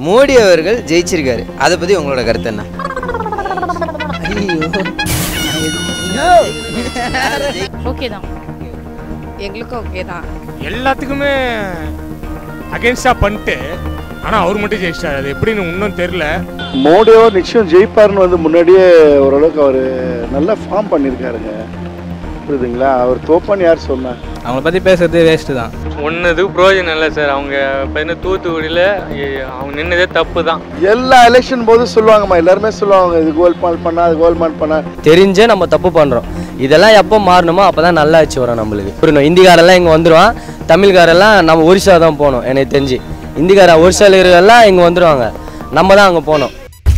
மோடி அவர்கள் ஜெயிச்சிருக்காரு அதை பற்றி உங்களோட கருத்து என்ன ஓகே தான் எங்களுக்கும் ஓகே தான் எல்லாத்துக்குமே அகேன்ஸ்டாக பண்ணிட்டு ஆனால் அவர் மட்டும் ஜெயிச்சிட்டார் அது எப்படின்னு இன்னும் தெரில மோடியோ நிச்சயம் ஜெயிப்பார்னு வந்து முன்னாடியே ஓரளவுக்கு அவர் நல்லா ஃபார்ம் பண்ணியிருக்காருங்க புரியுதுங்களா அவர் தோப்பான்னு யார் சொன்னா அவங்கள பற்றி பேசுறது வேஸ்ட்டு தான் ஒன்றுதுக்கு பிரயோஜனம் இல்லை சார் அவங்க பையனை தூத்துக்குடியில் அவங்க நின்னதே தப்பு தான் எல்லா எலெக்ஷன் போதும் சொல்லுவாங்கம்மா எல்லாருமே சொல்லுவாங்க இது கோல்மால் பண்ணா அது கோல்மால் பண்ணா தெரிஞ்சே நம்ம தப்பு பண்ணுறோம் இதெல்லாம் எப்போ மாறணுமோ அப்போ தான் நல்லா ஆச்சு வரும் நம்மளுக்கு புரியணும் இந்திக்காரெல்லாம் இங்கே வந்துடுவான் தமிழ்காரெல்லாம் நம்ம ஒரிசா தான் போகணும் எனக்கு தெரிஞ்சு இந்திக்கார ஒரிசாவில் இருக்கிறதெல்லாம் இங்கே வந்துடுவாங்க நம்ம தான் அங்கே போகணும்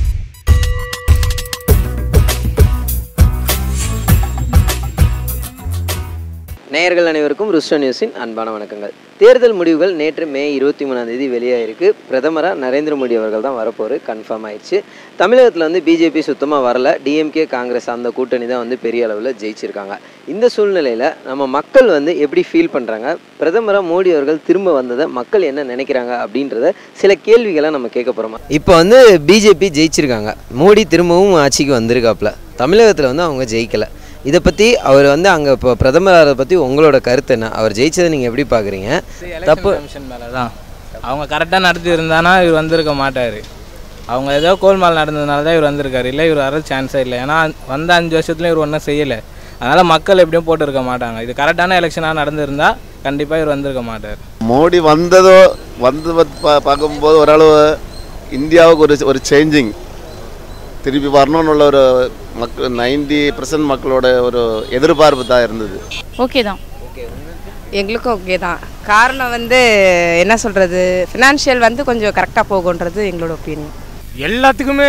நேயர்கள் அனைவருக்கும் ருஷ்ட நியூஸின் அன்பான வணக்கங்கள் தேர்தல் முடிவுகள் நேற்று மே இருபத்தி மூணாம் தேதி வெளியாயிருக்கு பிரதமராக நரேந்திர மோடி அவர்கள் தான் வரப்போரு கன்ஃபார்ம் ஆயிடுச்சு தமிழகத்தில் வந்து பிஜேபி சுத்தமாக வரல டிஎம்கே காங்கிரஸ் அந்த கூட்டணி தான் வந்து பெரிய அளவில் ஜெயிச்சிருக்காங்க இந்த சூழ்நிலையில் நம்ம மக்கள் வந்து எப்படி ஃபீல் பண்ணுறாங்க பிரதமராக மோடி அவர்கள் திரும்ப வந்ததை மக்கள் என்ன நினைக்கிறாங்க அப்படின்றத சில கேள்விகளை நம்ம கேட்க போகிறோமா இப்போ வந்து பிஜேபி ஜெயிச்சிருக்காங்க மோடி திரும்பவும் ஆட்சிக்கு வந்திருக்காப்புல தமிழகத்தில் வந்து அவங்க ஜெயிக்கலை இதை பற்றி அவர் வந்து அங்கே இப்போ பிரதமரை பற்றி உங்களோட கருத்து என்ன அவர் ஜெயிச்சதை நீங்கள் எப்படி பார்க்குறீங்க தப்பு கமிஷன் மேலே தான் அவங்க கரெக்டாக நடத்தி இருந்தானா இவர் வந்திருக்க மாட்டார் அவங்க ஏதோ கோல்மால் நடந்ததுனால தான் இவர் வந்திருக்காரு இல்லை இவர் வர சான்ஸே இல்லை ஏன்னா வந்த அஞ்சு வருஷத்துல இவர் ஒன்றும் செய்யலை அதனால் மக்கள் எப்படியும் போட்டிருக்க மாட்டாங்க இது கரெக்டான எலெக்ஷனாக நடந்திருந்தா கண்டிப்பாக இவர் வந்திருக்க மாட்டார் மோடி வந்ததோ வந்து பா- பா- பார்க்கும்போது ஓரளவு இந்தியாவுக்கு ஒரு ஒரு சேஞ்சிங் திருப்பி வரணும்னு உள்ள ஒரு மக்கள் நைன்டி பர்சன்ட் மக்களோட ஒரு எதிர்பார்ப்பு தான் இருந்தது ஓகே தான் எங்களுக்கும் ஓகே தான் காரணம் வந்து என்ன சொல்கிறது ஃபினான்ஷியல் வந்து கொஞ்சம் கரெக்டாக போகுன்றது எங்களோட ஒப்பீனியன் எல்லாத்துக்குமே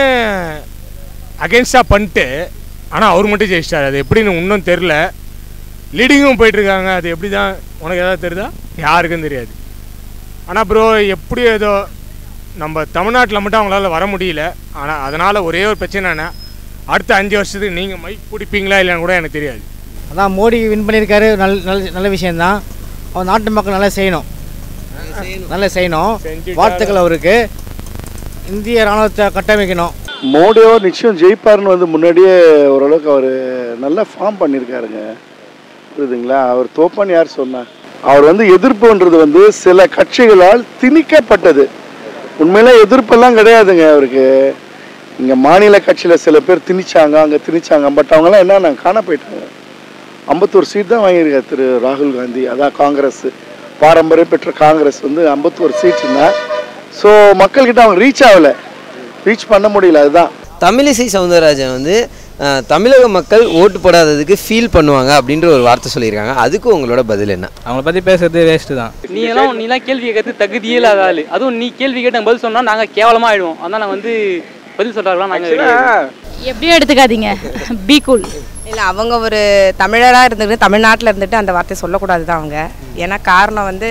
அகேன்ஸ்டாக பண்ணிட்டு ஆனால் அவர் மட்டும் ஜெயிச்சிட்டார் அது எப்படின்னு இன்னும் தெரில லீடிங்கும் போயிட்டுருக்காங்க அது எப்படி தான் உனக்கு ஏதாவது தெரியுதா யாருக்கும் தெரியாது ஆனால் ப்ரோ எப்படி ஏதோ நம்ம தமிழ்நாட்டில் மட்டும் அவங்களால வர முடியல ஆனால் அதனால் ஒரே ஒரு பிரச்சனை என்ன அடுத்த அஞ்சு வருஷத்துக்கு நீங்கள் மைக் பிடிப்பீங்களா இல்லைன்னு கூட எனக்கு தெரியாது அதான் மோடி வின் பண்ணியிருக்காரு நல்ல நல்ல நல்ல விஷயந்தான் அவர் நாட்டு மக்கள் நல்லா செய்யணும் நல்லா செய்யணும் செஞ்சுட்டாரு. வாழ்த்துக்கள் அவருக்கு இந்திய ராணுவத்தை கட்டமைக்கணும் மோடியோ நிச்சயம் ஜெயிப்பார்னு வந்து முன்னாடியே ஓரளவுக்கு அவர் நல்லா ஃபார்ம் பண்ணியிருக்காருங்க புரியுதுங்களா அவர் தோப்பான்னு யார் சொன்னா அவர் வந்து எதிர்ப்புன்றது வந்து சில கட்சிகளால் திணிக்கப்பட்டது உண்மையில எதிர்ப்பெல்லாம் கிடையாதுங்க அவருக்கு இங்கே மாநில கட்சியில் சில பேர் திணிச்சாங்க அங்கே திணிச்சாங்க பட் அவங்கெல்லாம் என்ன நாங்கள் காண போயிட்டாங்க ஐம்பத்தோரு சீட் தான் வாங்கியிருக்காரு திரு ராகுல் காந்தி அதான் காங்கிரஸ் பாரம்பரியம் பெற்ற காங்கிரஸ் வந்து ஐம்பத்தோரு சீட்டுன்னா ஸோ மக்கள்கிட்ட அவங்க ரீச் ஆகலை ரீச் பண்ண முடியல அதுதான் தமிழிசை சவுந்தரராஜன் வந்து அஹ், தமிழக மக்கள் ஓட்டு போடாததுக்கு ஃபீல் பண்ணுவாங்க அப்படின்ற ஒரு வார்த்தை சொல்லியிருக்காங்க அதுக்கு உங்களோட பதில் என்ன அவங்கள பற்றி பேசுறது வேஸ்ட்டு தான் நீ எல்லாம் நீ எல்லாம் கேள்வி கேட்கறது தகுதியே இல்லாத ஆளு அதுவும் நீ கேள்வி கேட்டு நாங்க பதில் சொன்னா நாங்கள் கேவலமாக ஆயிடுவோம் அதனால் நாங்கள் வந்து பதில் சொல்கிறாங்களா நாங்கள் எப்படியும் எடுத்துக்காதீங்க பி கூல் இல்லை அவங்க ஒரு தமிழராக இருந்துட்டு தமிழ்நாட்டில் இருந்துட்டு அந்த வார்த்தை சொல்லக்கூடாது தான் அவங்க ஏன்னா காரணம் வந்து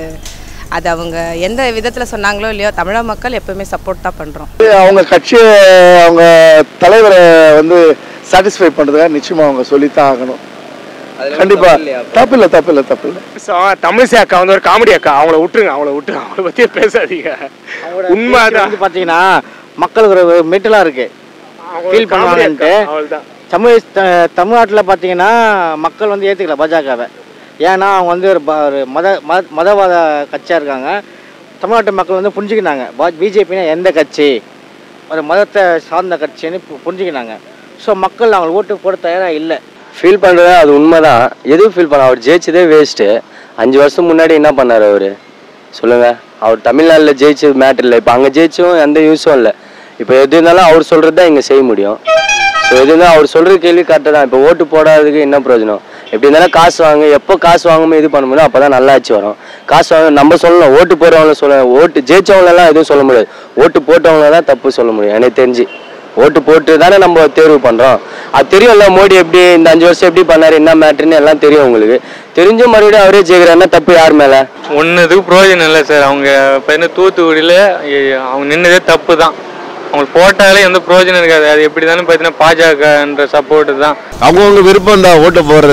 அது அவங்க எந்த விதத்தில் சொன்னாங்களோ இல்லையோ தமிழக மக்கள் எப்பவுமே சப்போர்ட் தான் பண்ணுறோம் அவங்க கட்சியை அவங்க தலைவரை வந்து சாட்டிஸ்ஃபை பண்ணுறதுக்காக நிச்சயமாக அவங்க சொல்லித்தான் ஆகணும் கண்டிப்பா தப்பு இல்லை தப்பு இல்லை தப்பு இல்லை தமிழிசை அக்கா வந்து ஒரு காமெடி அக்கா அவங்கள விட்டுருங்க அவங்கள விட்டுருங்க அவங்கள பற்றியே பேசாதீங்க உண்மைதான் வந்து பார்த்தீங்கன்னா மக்களுக்கு ஒரு மெட்டலாக இருக்கு Feel பண்ணுவாங்கன்ட்டு. அவ்வளோதான் தமிழ் த- தமிழ்நாட்டில் பார்த்தீங்கன்னா மக்கள் வந்து ஏற்றுக்கல பாஜகவை ஏன்னா அவங்க வந்து ஒரு ப- ஒரு மத மத மதவாத கட்சியாக இருக்காங்க தமிழ்நாட்டு மக்கள் வந்து புரிஞ்சுக்கினாங்க பிஜேபினா எந்த கட்சி ஒரு மதத்தை சார்ந்த கட்சின்னு பு- புரிஞ்சுக்கினாங்க ஸோ மக்கள் அவங்க ஓட்டு போட தயாராக இல்லை ஃபீல் பண்ணுறது அது உண்மைதான் எதுவும் ஃபீல் பண்ண அவர் ஜெயிச்சதே வேஸ்ட்டு அஞ்சு வருஷம் முன்னாடி என்ன பண்ணார் அவர் சொல்லுங்கள் அவர் தமிழ்நாட்டில் ஜெயிச்சது மேட்டர் இல்லை இப்போ அங்கே ஜெயிச்சும் எந்த யூஸும் இல்லை இப்போ எது இருந்தாலும் அவர் சொல்கிறது தான் இங்கே செய்ய முடியும் ஸோ எது இருந்தாலும் அவர் சொல்கிற கேள்வி கரெக்டாக தான் இப்போ ஓட்டு போடாததுக்கு என்ன பிரயோஜனம் எப்படி இருந்தாலும் காசு வாங்க எப்போ காசு வாங்காமல் இது பண்ண முடியும் அப்போ தான் நல்லா ஆச்சு வரும் காசு வாங்க நம்ம சொல்லணும் ஓட்டு போடுறவங்கள சொல்ல ஓட்டு ஜெயிச்சவங்களெல்லாம் எதுவும் சொல்ல முடியாது ஓட்டு போட்டவங்கள தான் தப்பு சொல்ல முடியும் எனக்கு தெரிஞ்சு ஓட்டு போட்டு தானே நம்ம தேர்வு பண்ணுறோம் அது தெரியும்ல மோடி எப்படி இந்த அஞ்சு வருஷம் எப்படி பண்ணாரு என்ன மேட்ருன்னு எல்லாம் தெரியும் உங்களுக்கு தெரிஞ்சும் மறுபடியும் அவரே ஜெயிக்கிறாருன்னா தப்பு யார் மேலே ஒன்றுதுக்கு பிரயோஜனம் இல்லை சார் அவங்க பையனை தூத்துக்குடியில் அவங்க நின்னதே தப்பு தான் அவங்களுக்கு போட்டாலே எந்த பிரயோஜனம் இருக்காது அது எப்படி தானே பார்த்தீங்கன்னா பாஜகன்ற சப்போர்ட்டு தான் அவங்கவுங்க விருப்பம் தான் ஓட்டு போடுறது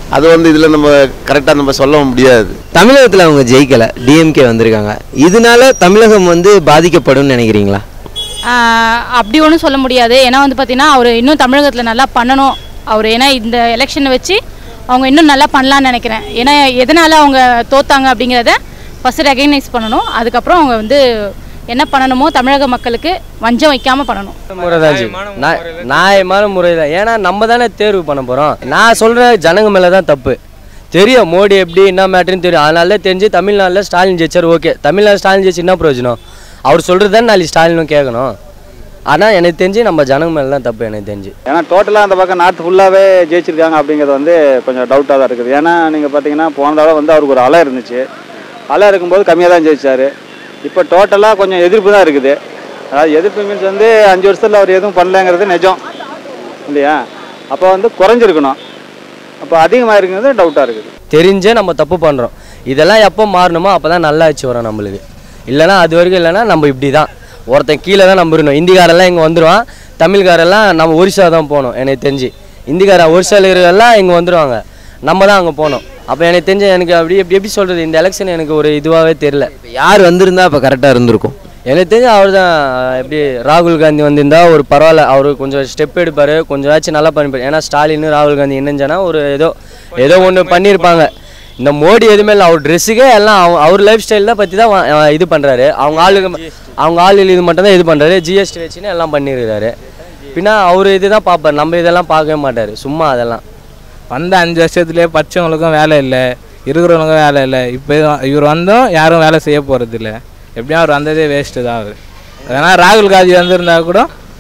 அது வந்து இதில் நம்ம கரெக்டாக நம்ம சொல்ல முடியாது தமிழகத்தில் அவங்க ஜெயிக்கலை டிஎம்கே வந்திருக்காங்க இதனால தமிழகம் வந்து பாதிக்கப்படும் நினைக்கிறீங்களா ஆஹ் அப்படி ஒன்றும் சொல்ல முடியாது ஏன்னா வந்து பார்த்தீங்கன்னா அவர் இன்னும் தமிழகத்தில் நல்லா பண்ணணும் அவர் ஏன்னா இந்த எலெக்ஷனை வச்சு அவங்க இன்னும் நல்லா பண்ணலான்னு நினைக்கிறேன் ஏன்னா எதனால் அவங்க தோத்தாங்க அப்படிங்கிறத ஃபஸ்ட்டு ரெகக்னைஸ் பண்ணணும் அதுக்கப்புறம் அவங்க வந்து என்ன பண்ணணுமோ தமிழக மக்களுக்கு வஞ்சம் வைக்காமல் பண்ணணும் முறை தான் ஜி. நியாய- நியாயமான முறை தான் ஏன்னா நம்ம தானே தேர்வு பண்ண போகிறோம் நான் சொல்கிற ஜனங்க மேலே தான் தப்பு தெரியும் மோடி எப்படி என்ன மேட்ருன்னு தெரியும் அதனால தெரிஞ்சு தமிழ்நாட்டில் ஸ்டாலின் ஜெயிச்சார் ஓகே தமிழ்நாடு ஸ்டாலின் ஜெயிச்சு என்ன பிரயோஜனம் அவர் சொல்கிறது தான் நாளைக்கு ஸ்டாலினும் கேட்கணும் ஆனால் எனக்கு தெரிஞ்சு நம்ம ஜனங்க மேலே தான் தப்பு எனக்கு தெரிஞ்சு ஏன்னா டோட்டலாக அந்த பக்கம் நார்த் ஃபுல்லாகவே ஜெயிச்சிருக்காங்க அப்படிங்கிறது வந்து கொஞ்சம் டவுட்டாக தான் இருக்குது ஏன்னா நீங்கள் பார்த்தீங்கன்னா போன தடவை வந்து அவருக்கு ஒரு அலை இருந்துச்சு அலை இருக்கும்போது கம்மியாக தான் ஜெயிச்சார் இப்போ டோட்டலாக கொஞ்சம் எதிர்ப்பு தான் இருக்குது அதாவது எதிர்ப்பு மீன்ஸ் வந்து அஞ்சு வருஷத்தில் அவர் எதுவும் பண்ணலங்கிறது நிஜம் இல்லையா அப்போ வந்து குறைஞ்சிருக்கணும் அப்போ அதிகமாக இருக்கிறது டவுட்டாக இருக்குது தெரிஞ்சே நம்ம தப்பு பண்ணுறோம் இதெல்லாம் எப்போ மாறணுமோ அப்போ தான் நல்லா ஆச்சு வரும் நம்மளுக்கு இல்லைனா அது வரைக்கும் இல்லைன்னா நம்ம இப்படி தான் ஒருத்தன் கீழே தான் நம்ம இருக்கணும் இந்திக்காரெல்லாம் இங்கே வந்துடுவான் தமிழ்காரெல்லாம் நம்ம ஒரிசா தான் போகணும் எனக்கு தெரிஞ்சு இந்திக்கார ஒரிசாவில் இருக்கிறதெல்லாம் இங்கே வந்துடுவாங்க நம்ம தான் அங்கே போகணும் அப்போ எனக்கு தெரிஞ்சு எனக்கு அப்படி எப்படி எப்படி சொல்கிறது இந்த எலெக்ஷன் எனக்கு ஒரு இதுவாகவே தெரில யார் வந்திருந்தா இப்போ கரெக்டாக இருந்திருக்கும் எனக்கு தெரிஞ்சு அவர் தான் எப்படி ராகுல் காந்தி வந்திருந்தா ஒரு பரவாயில்ல அவர் கொஞ்சம் ஸ்டெப் எடுப்பார் கொஞ்சம் ஆச்சும் நல்லா பண்ணிப்பார் ஏன்னா ஸ்டாலின் ராகுல் காந்தி இணைஞ்சானா ஒரு ஏதோ ஏதோ ஒன்று பண்ணியிருப்பாங்க இந்த மோடி எதுவுமே இல்லை அவர் ட்ரெஸ்ஸுக்கே எல்லாம் அவ- அவர் லைஃப் ஸ்டைல் தான் பற்றி தான் வா- அஹ் இது பண்ணுறாரு அவங்க ஆளுங்க அவங்க ஆளு இது மட்டும் தான் இது பண்ணுறாரு ஜிஎஸ்டி வச்சுன்னு எல்லாம் பண்ணியிருக்காரு பின்னா அவர் இதுதான் பார்ப்பார் நம்ம இதெல்லாம் பார்க்கவே மாட்டார் சும்மா அதெல்லாம் வந்த அஞ்சு வருஷத்துலேயே பச்சவங்களுக்கும் வேலை இல்லை இருக்கிறவங்களுக்கும் வேலை இல்லை இப்போ இவர் வந்தோம் யாரும் வேலை செய்ய போகிறது இல்லை எப்படியும் அவர் வந்ததே வேஸ்ட்டு தான் அவர் அதனால் ராகுல் காந்தி வந்திருந்தா கூட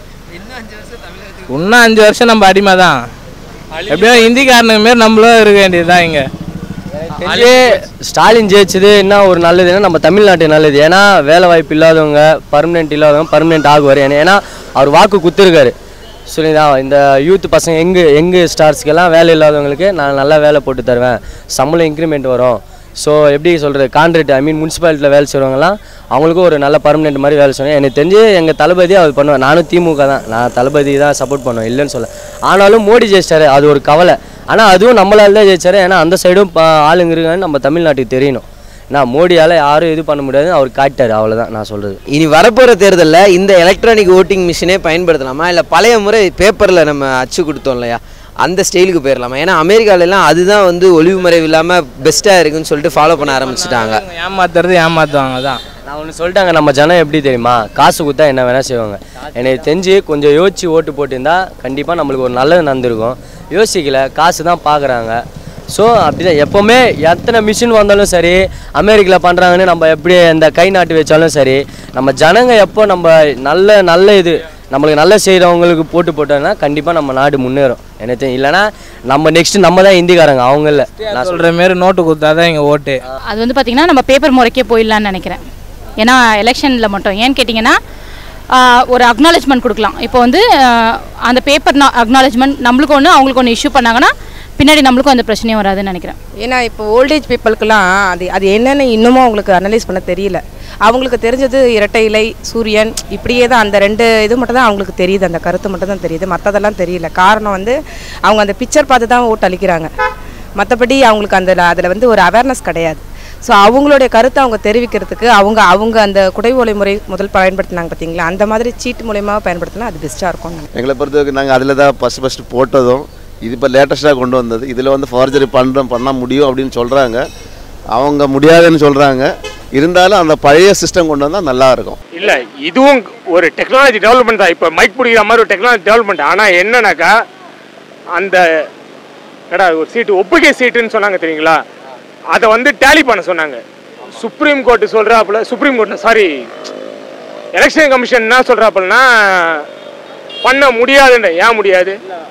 இன்னும் அஞ்சு வருஷம் நம்ம அடிமை தான் எப்படியும் ஹிந்திக்காரனுக்கு மாரி நம்மளும் இருக்க வேண்டியது தான் இங்கே தெரிஞ்சு ஸ்டாலின் ஜெயிச்சது என்ன ஒரு நல்லதுன்னா நம்ம தமிழ்நாட்டு நல்லது ஏன்னா வேலை வாய்ப்பு இல்லாதவங்க பர்மனெண்ட் இல்லாதவங்க பர்மனெண்ட் ஆகுவார் ஏன்னா ஏன்னா அவர் வாக்கு குத்துருக்காரு சரிங்களா இந்த யூத் பசங்க எங்கு எங்கு ஸ்டார்ஸ்க்கெல்லாம் வேலை இல்லாதவங்களுக்கு நான் நல்லா வேலை போட்டு தருவேன் சம்பளம் இன்க்ரிமெண்ட் வரும் ஸோ எப்படி சொல்கிறது கான்ட்ராக்ட் ஐ மீன் முனிசிபாலிட்டியில் வேலை செய்கிறவங்கலாம் அவங்களுக்கும் ஒரு நல்ல பர்மனெண்ட் மாதிரி வேலை செய்யணும் எனக்கு தெரிஞ்சு எங்கள் தளபதி அவர் பண்ணுவேன் நானும் திமுக தான் நான் தளபதி தான் சப்போர்ட் பண்ணுவேன் இல்லைன்னு சொல்ல ஆனாலும் மோடி ஜெயிச்சிட்டாரு அது ஒரு கவலை ஆனால் அதுவும் நம்மளால தான் ஜெயிச்சாரு ஏன்னா அந்த சைடும் ப- ஆளுங்க இருக்கான்னு நம்ம தமிழ்நாட்டுக்கு தெரியணும் நான் மோடியால் யாரும் இது பண்ண முடியாது அவர் காட்டாரு அவ்வளோதான் நான் சொல்கிறது இனி வரப்போகிற தேர்தலில் இந்த எலக்ட்ரானிக் ஓட்டிங் மிஷினே பயன்படுத்தலாமா இல்லை பழைய முறை பேப்பரில் நம்ம அச்சு கொடுத்தோம் இல்லையா அந்த ஸ்டைலுக்கு போயிடலாமா ஏன்னா அமெரிக்காலெல்லாம் அதுதான் வந்து ஒளிவு மறைவு இல்லாமல் பெஸ்ட்டாக இருக்குன்னு சொல்லிட்டு ஃபாலோ பண்ண ஆரம்பிச்சிட்டாங்க ஏமாத்துறது ஏமாத்துவாங்க தான் நான் ஒன்று சொல்லிட்டாங்க நம்ம ஜனம் எப்படி தெரியுமா காசு கொடுத்தா என்ன வேணால் செய்வாங்க எனக்கு தெரிஞ்சு கொஞ்சம் யோசிச்சு ஓட்டு போட்டிருந்தா கண்டிப்பாக நம்மளுக்கு ஒரு நல்லது நடந்திருக்கும் யோசிக்கல காசு தான் பார்க்குறாங்க ஸோ அப்படிதான் எப்போவுமே எத்தனை மிஷின் வந்தாலும் சரி அமெரிக்காவில் பண்ணுறாங்கன்னு நம்ம எப்படி இந்த கை நாட்டு வச்சாலும் சரி நம்ம ஜனங்க எப்போ நம்ம நல்ல நல்ல இது நம்மளுக்கு நல்ல செய்கிறவங்களுக்கு போட்டு போட்டோம்னா கண்டிப்பாக நம்ம நாடு முன்னேறும் எனக்கு தெரியும் இல்லைன்னா நம்ம நெக்ஸ்ட் நம்ம தான் இந்திக்காரங்க அவங்க இல்லை நான் சொல்கிற மாரி நோட்டு கொடுத்தா தான் இங்கே ஓட்டு அது வந்து பார்த்திங்கன்னா நம்ம பேப்பர் முறைக்கே போயிடலான்னு நினைக்கிறேன் ஏன்னா எலெக்ஷனில் மட்டும் ஏன்னு கேட்டிங்கன்னா ஆஹ், ஒரு அக்னாலேஜ்மெண்ட் கொடுக்கலாம் இப்போ வந்து ஆஹ், அந்த பேப்பர் அக்னாலேஜ்மெண்ட் நம்மளுக்கு ஒன்று அவங்களுக்கு ஒன்று இஷ்யூ பண்ணாங்கன்னா பின்னாடி நம்மளுக்கும் அந்த பிரச்சனையும் வராதுன்னு நினைக்கிறேன் ஏன்னா இப்போ ஓல்டேஜ் பீப்புளுக்கெல்லாம் அது அது என்னென்னு இன்னமும் அவங்களுக்கு அனலைஸ் பண்ண தெரியல அவங்களுக்கு தெரிஞ்சது இரட்டை இலை சூரியன் இப்படியே தான் அந்த ரெண்டு இது மட்டும் தான் அவங்களுக்கு தெரியுது அந்த கருத்து மட்டும் தான் தெரியுது மற்றதெல்லாம் தெரியல காரணம் வந்து அவங்க அந்த பிக்சர் பார்த்து தான் ஓட்டு அளிக்கிறாங்க மற்றபடி அவங்களுக்கு அந்த அதில் வந்து ஒரு அவேர்னஸ் கிடையாது ஸோ அவங்களுடைய கருத்தை அவங்க தெரிவிக்கிறதுக்கு அவங்க அவங்க அந்த குடை ஓலை முறை முதல் பயன்படுத்தினாங்க பார்த்தீங்களா அந்த மாதிரி சீட்டு மூலயமா பயன்படுத்தினா அது பெஸ்ட்டாக இருக்கும் எங்களை பொறுத்தவரைக்கும் நாங்கள் அதில் தான் ஃபஸ்ட்டு ஃபஸ்ட்டு போட்டதும் இது இப்போ லேட்டஸ்ட்டாக கொண்டு வந்தது இதில் வந்து ஃபார்ஜரி பண்ணுறோம் பண்ண முடியும் அப்படின்னு சொல்கிறாங்க அவங்க முடியாதுன்னு சொல்கிறாங்க இருந்தாலும் அந்த பழைய சிஸ்டம் கொண்டு வந்தால் நல்லா இருக்கும் இல்லை இதுவும் ஒரு டெக்னாலஜி டெவலப்மெண்ட் தான் இப்போ மைக் பிடிக்கிற மாதிரி ஒரு டெக்னாலஜி டெவலப்மெண்ட் ஆனால் என்னன்னாக்கா அந்த கடா ஒரு சீட்டு ஒப்புகை சீட்டுன்னு சொன்னாங்க தெரியுங்களா அதை வந்து டேலி பண்ண சொன்னாங்க சுப்ரீம் கோர்ட்டு சொல்கிறாப்புல supreme court sorry election commission என்ன சொல்கிறாப்புலனா பண்ண முடியாதுன்ற ஏன் முடியாது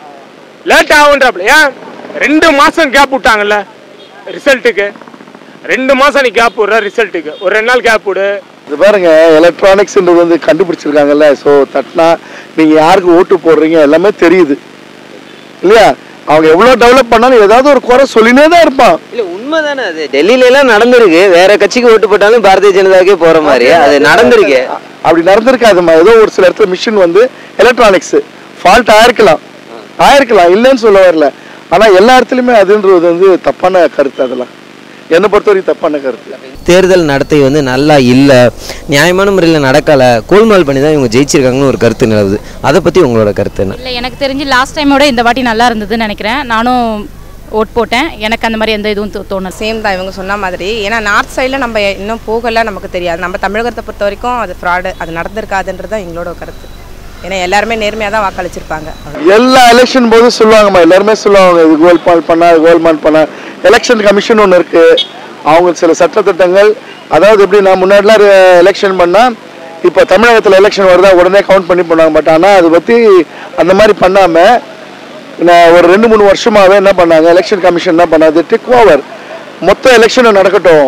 லேட் ஆகுன்றாப்புல ஏன் ரெண்டு மாதம் கேப் விட்டாங்கல்ல ரிசல்ட்டுக்கு ரெண்டு மாதம் நீ கேப் விடுற ரிசல்ட்டுக்கு ஒரு ரெண்டு நாள் கேப் விடு இது பாருங்க எலக்ட்ரானிக்ஸ்ன்றது வந்து கண்டுபிடிச்சிருக்காங்கல்ல ஸோ தட்டினா நீங்கள் யாருக்கு ஓட்டு போடுறீங்க எல்லாமே தெரியுது இல்லையா அவங்க எவ்வளோ டெவலப் பண்ணாலும் ஏதாவது ஒரு குறை சொல்லினே தான் இருப்பான் இல்லை உண்மைதானே அது டெல்லியில எல்லாம் நடந்திருக்கு வேற கட்சிக்கு ஓட்டு போட்டாலும் பாரதிய ஜனதாக்கே போற மாதிரி அது நடந்திருக்கு அப்படி நடந்திருக்காதுமா ஏதோ ஒரு சில இடத்துல மிஷின் வந்து எலக்ட்ரானிக்ஸ் ஃபால்ட் ஆயிருக்கலாம் ஆயிருக்கலாம் இல்லைன்னு சொல்ல வரல ஆனால் எல்லா இடத்துலையுமே அதுன்றது வந்து தப்பான கருத்து அதெல்லாம் என்னை பொறுத்த வரைக்கும் தப்பான கருத்து தேர்தல் நடத்தை வந்து நல்லா இல்லை நியாயமான முறையில் நடக்கலை கோல்மால் பண்ணி தான் இவங்க ஜெயிச்சிருக்காங்கன்னு ஒரு கருத்து நிலவுது அதை பற்றி உங்களோட கருத்து என்ன இல்லை எனக்கு தெரிஞ்சு லாஸ்ட் டைமோட இந்த வாட்டி நல்லா இருந்ததுன்னு நினைக்கிறேன் நானும் ஓட் போட்டேன் எனக்கு அந்த மாதிரி எந்த இதுவும் தோ- தோணல சேம் தான் இவங்க சொன்ன மாதிரி ஏன்னா நார்த் சைடில் நம்ம இன்னும் போகலை நமக்கு தெரியாது நம்ம தமிழகத்தை பொறுத்த வரைக்கும் அது ஃப்ராடு அது நடந்திருக்காதுன்றது தான் எங்களோட கருத்து ஏன்னா எல்லாருமே நேர்மையாக தான் வாக்களிச்சிருப்பாங்க எல்லா எலெக்ஷன் போதும் சொல்லுவாங்கம்மா எல்லாருமே சொல்லுவாங்க இது கோல்மால் பண்ணா கோல்மால் பண்ணா எலெக்ஷன் கமிஷன் ஒன்று இருக்கு அவங்க சில சட்டத்திட்டங்கள் அதாவது எப்படின்னா முன்னாடிலாம் எலெக்ஷன் பண்ணால் இப்போ தமிழகத்தில் எலெக்ஷன் வருதா உடனே கவுண்ட் பண்ணி பண்ணுவாங்க பட் ஆனால் அதை பற்றி அந்த மாதிரி பண்ணாமல் நான் ஒரு ரெண்டு மூணு வருஷமாகவே என்ன பண்ணாங்க எலெக்ஷன் கமிஷன் என்ன பண்ணாது டேக் ஓவர் மொத்த எலெக்ஷனும் நடக்கட்டும்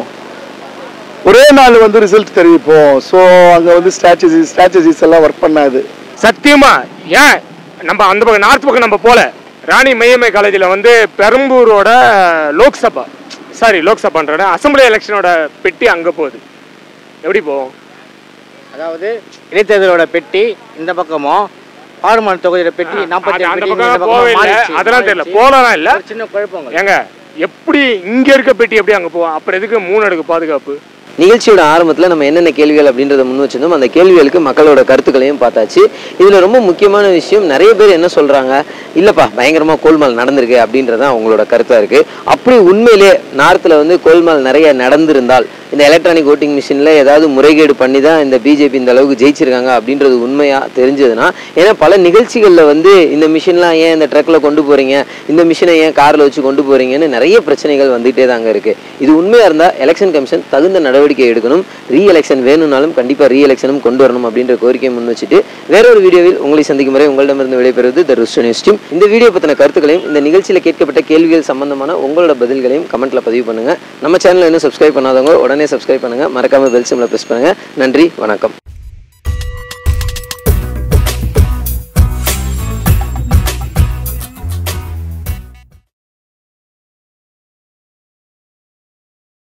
ஒரே நாள் வந்து ரிசல்ட் தெரிவிப்போம் ஸோ அங்கே வந்து ஸ்ட்ராட்டஜி ஸ்ட்ராட்டஜிஸ் எல்லாம் ஒர்க் பண்ணாது சத்தியமா ஏன் நம்ம அந்த பக்கம் நார்த் பக்கம் நம்ம போல ராணி மையமை காலேஜில் வந்து பெரம்பூரோட லோக்சபா சாரி லோக்சபான்ற அசம்பிளி எலெக்ஷனோட பெட்டி அங்கே போகுது எப்படி போகும் அதாவது இடைத்தேர்தலோட பெட்டி இந்த பக்கமும் பார்லிமெண்ட் தொகுதியோட பெட்டி நாற்பத்தி அது அந்த ஏழு பெட்டி இந்த பக்கம் பக்கமா போவே இல்லை மாறிடுச்சு. அதெல்லாம் தெரியல மாறிடுச்சு. போலாம் இல்ல ஒரு சின்ன குழப்பங்கள் ஏங்க எப்படி இங்க இருக்க பெட்டி எப்படி அங்க போவோம் அப்புறம் எதுக்கு மூணு அடுக்கு பாதுகாப்பு நிகழ்ச்சியோட ஆரம்பத்தில் நம்ம என்னென்ன கேள்விகள் அப்படின்றத முன் வச்சிருந்தோம் அந்த கேள்விகளுக்கு மக்களோட கருத்துக்களையும் பார்த்தாச்சு இதில் ரொம்ப முக்கியமான விஷயம் நிறைய பேர் என்ன சொல்கிறாங்க இல்லைப்பா பயங்கரமாக கோல்மால் நடந்திருக்கு அப்படின்றது தான் அவங்களோட கருத்தாக இருக்குது அப்படி உண்மையிலே நார்த்தில் வந்து கோல்மால் நிறைய நடந்திருந்தால் இந்த எலக்ட்ரானிக் ஓட்டிங் மிஷினில் ஏதாவது முறைகேடு பண்ணி தான் இந்த பிஜேபி இந்த அளவுக்கு ஜெயிச்சிருக்காங்க அப்படின்றது உண்மையாக தெரிஞ்சதுன்னா ஏன்னா பல நிகழ்ச்சிகளில் வந்து இந்த மிஷின்லாம் ஏன் இந்த ட்ரக்கில் கொண்டு போகிறீங்க இந்த மிஷினை ஏன் காரில் வச்சு கொண்டு போகிறீங்கன்னு நிறைய பிரச்சனைகள் வந்துகிட்டே தாங்க இருக்குது இது உண்மையாக இருந்தால் எலெக்ஷன் கமிஷன் தகுந்த நடவடிக்கை எடுக்கணும் ரீ எலெக்ஷன் வேணும்னாலும் கண்டிப்பாக ரீ எலெக்ஷனும் கொண்டு வரணும் அப்படின்ற கோரிக்கையை முன் வச்சுட்டு வேற ஒரு வீடியோவில் உங்களை சந்திக்கும் வரை உங்களிடமிருந்து விடைபெறுவது த ருஷ்ட நியூஸ் டீம் இந்த வீடியோ பற்றின கருத்துக்களையும் இந்த நிகழ்ச்சியில் கேட்கப்பட்ட கேள்விகள் சம்பந்தமான உங்களோட பதில்களையும் கமெண்ட்ல பதிவு பண்ணுங்க நம்ம சேனலை இன்னும் சப்ஸ்கிரைப் பண்ணாதவங்க உடனே சப்ஸ்கிரைப் பண்ணுங்க மறக்காம பெல் சிம்ல ப்ரெஸ் பண்ணுங்க நன்றி வணக்கம்